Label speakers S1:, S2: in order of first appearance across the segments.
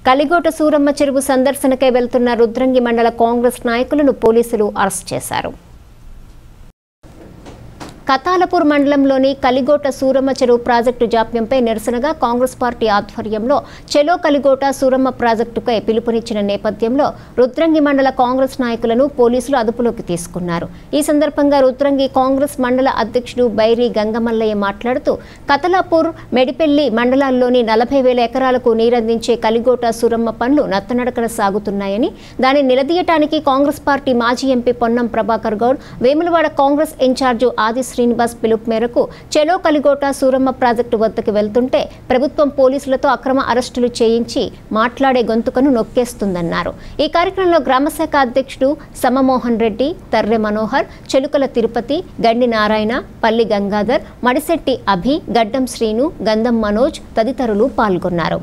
S1: కలిగోట సూరమ్మ చెరువు సందర్శనకై వెళ్తున్న రుద్రంగి మండల కాంగ్రెస్ నాయకులను పోలీసులు అరెస్ట్ చేశారు కతాలపూర్ మండలంలోని కలిగోట సూరమ్మ చెరువు ప్రాజెక్టు జాప్యంపై నిరసనగా కాంగ్రెస్ పార్టీ ఆధ్వర్యంలో చెలో కలిగోట సూరమ్మ ప్రాజెక్టుపై పిలుపునిచ్చిన నేపథ్యంలో రుద్రంగి మండల కాంగ్రెస్ నాయకులను పోలీసులు అదుపులోకి తీసుకున్నారు ఈ సందర్భంగా రుద్రంగి కాంగ్రెస్ మండల అధ్యక్షుడు బైరి గంగమల్లయ్య మాట్లాడుతూ కతలాపూర్ మెడిపెల్లి మండలాల్లోని నలభై వేల ఎకరాలకు నీరందించే కలిగోట సూరమ్మ పనులు నత్తనడకన సాగుతున్నాయని దాన్ని నిలదీయటానికి కాంగ్రెస్ పార్టీ మాజీ ఎంపీ పొన్నం ప్రభాకర్ గౌడ్ వేములవాడ కాంగ్రెస్ ఇన్ఛార్జు ఆది శ్రీనివాస్ పిలుపు మేరకు చెలో కలిగోట సూరమ్మ ప్రాజెక్టు వద్దకు వెళ్తుంటే ప్రభుత్వం పోలీసులతో అక్రమ అరెస్టులు చేయించి మాట్లాడే గొంతుకను నొక్కేస్తుందన్నారు ఈ కార్యక్రమంలో గ్రామశాఖ అధ్యక్షుడు సమమోహన్ రెడ్డి తర్రె మనోహర్ చెలుకల తిరుపతి గండి నారాయణ పల్లి గంగాధర్ మడిశెట్టి అభి గడ్డం శ్రీను గంధం మనోజ్ తదితరులు పాల్గొన్నారు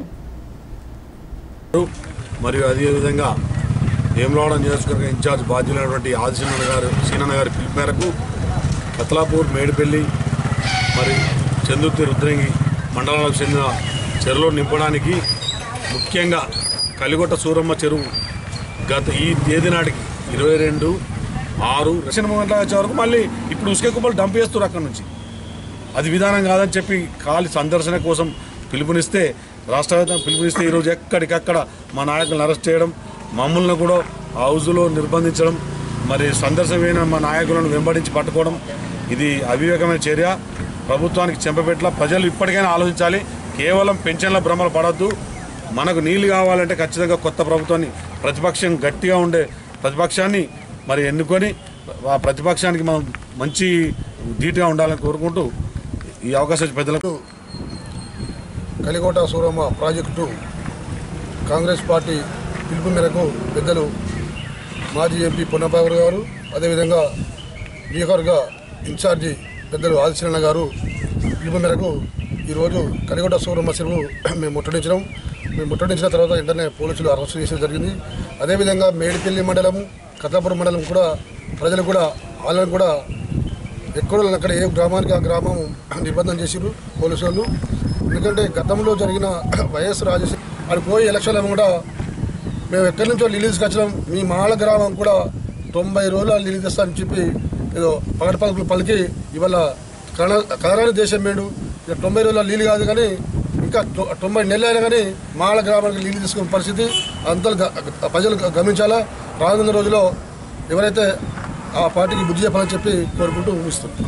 S2: మరియు అదేవిధంగా వేములవాడ నియోజకవర్గ ఇన్ఛార్జ్ బాధ్యులైనటువంటి ఆదిశీనన్న గారు సీనన్న గారి పిలుపు మేరకు కతలాపూర్ మేడిపల్లి మరి చందుర్తి రుద్రంగి మండలాలకు చెందిన చెరువులో నింపడానికి ముఖ్యంగా కలిగొట్ట సూరమ్మ చెరువు గత ఈ తేదీ నాటికి ఇరవై రెండు ఆరు రక్షణ గంటల వచ్చే వరకు మళ్ళీ ఇప్పుడు ఉసుక కుప్పలు డంప్ చేస్తారు అక్కడ నుంచి అది విధానం కాదని చెప్పి ఖాళీ సందర్శన కోసం పిలుపునిస్తే రాష్ట్ర వ్యాప్తంగా పిలుపునిస్తే ఈరోజు ఎక్కడికక్కడ మా నాయకులను అరెస్ట్ చేయడం మమ్మల్ని కూడా హౌజులో నిర్బంధించడం మరి సందర్శనమైన మా నాయకులను వెంబడించి పట్టుకోవడం ఇది అవివేకమైన చర్య ప్రభుత్వానికి చెంపపెట్ల ప్రజలు ఇప్పటికైనా ఆలోచించాలి కేవలం పెన్షన్ల భ్రమలు పడద్దు మనకు నీళ్లు కావాలంటే ఖచ్చితంగా కొత్త ప్రభుత్వాన్ని ప్రతిపక్షం గట్టిగా ఉండే ప్రతిపక్షాన్ని మరి ఎన్నుకొని ఆ ప్రతిపక్షానికి మనం మంచి ధీటుగా ఉండాలని కోరుకుంటూ ఈ అవకాశం ఇచ్చిన పెద్దలకు
S3: కలికోట సూరమ్మ ప్రాజెక్టు కాంగ్రెస్ పార్టీ పిలుపు మేరకు పెద్దలు మాజీ ఎంపీ పొన్నపావర్ గారు అదేవిధంగా నియోజకవర్గ ఇన్ఛార్జి పెద్దలు ఆదిశరణ గారు పిలుపు మేరకు ఈరోజు కలికోట సూరమ్మ చెరువు మేము ముట్టడించడం మేము ముట్టడించిన తర్వాత వెంటనే పోలీసులు అరెస్ట్ చేయడం జరిగింది అదేవిధంగా మేడిపల్లి మండలం కథాపురం మండలం కూడా ప్రజలు కూడా వాళ్ళని కూడా ఎక్కడ అక్కడ ఏ గ్రామానికి ఆ గ్రామం నిబంధన చేసిరు పోలీసు వాళ్ళు ఎందుకంటే గతంలో జరిగిన వైఎస్ రాజశేఖర్ అది పోయి ఎలక్షన్ల కూడా మేము ఎక్కడి నుంచో రిలీజ్కి వచ్చినాం మీ మాల గ్రామం కూడా తొంభై రోజులు రిలీజ్ చేస్తానని చెప్పి ఏదో పగటి పలుకులు పలికి ఇవాళ కరోనా కరోనా దేశం మేడు ఇక తొంభై రోజుల నీళ్ళు కాదు కానీ ఇంకా తొ- తొంభై నెలలు అయినా కానీ మాల గ్రామానికి నీళ్ళు తీసుకునే పరిస్థితి అంతా గ- ప్రజలు గ- గమనించాలా రానున్న రోజుల్లో ఎవరైతే ఆ పార్టీకి బుద్ధి చెప్పాలని చెప్పి కోరుకుంటూ ముగిస్తున్నాం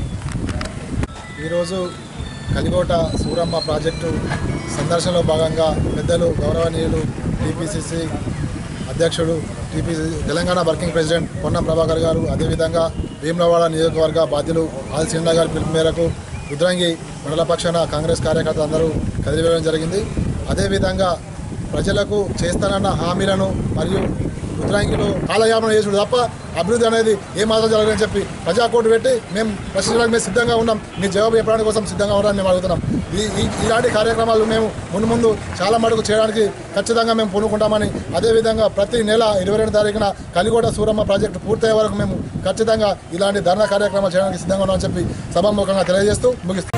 S4: ఈరోజు కలిగోట సూరమ్మ ప్రాజెక్టు సందర్శనలో భాగంగా పెద్దలు గౌరవనీయులు టీపీసీసీ అధ్యక్షుడు TPC Telangana working president Ponnam Prabhakar garu అదేవిధంగా భీమలవాడ నియోజకవర్గ బాధ్యులు ఆది సిండా గారి పిలుపు మేరకు రుద్రంగి మండల పక్షాన కాంగ్రెస్ కార్యకర్తలు అందరూ కదిలివేయడం జరిగింది అదేవిధంగా ప్రజలకు చేస్తానన్న హామీలను మరియు రుద్రాంగిలో కాలయాపన చేసుడు తప్ప అభివృద్ధి అనేది ఏ మాత్రం జరగదని చెప్పి ప్రజా కోర్టు పెట్టి మేము ప్రశ్నించడానికి మేము సిద్ధంగా ఉన్నాం మీ జవాబు చెప్పడానికి కోసం సిద్ధంగా ఉన్నామని మేము అడుగుతున్నాం ఈ ఈ- ఇలాంటి కార్యక్రమాలు మేము ముందు ముందు చాలా మటుకు చేయడానికి ఖచ్చితంగా మేము పూనుకుంటామని అదేవిధంగా ప్రతి నెల ఇరవై రెండు తారీఖున కలిగోట సూరమ్మ ప్రాజెక్టు పూర్తయ్యే వరకు మేము ఖచ్చితంగా ఇలాంటి ధర్నా కార్యక్రమాలు చేయడానికి సిద్ధంగా ఉన్నామని చెప్పి సభాముఖంగా తెలియజేస్తూ ముగిస్తాం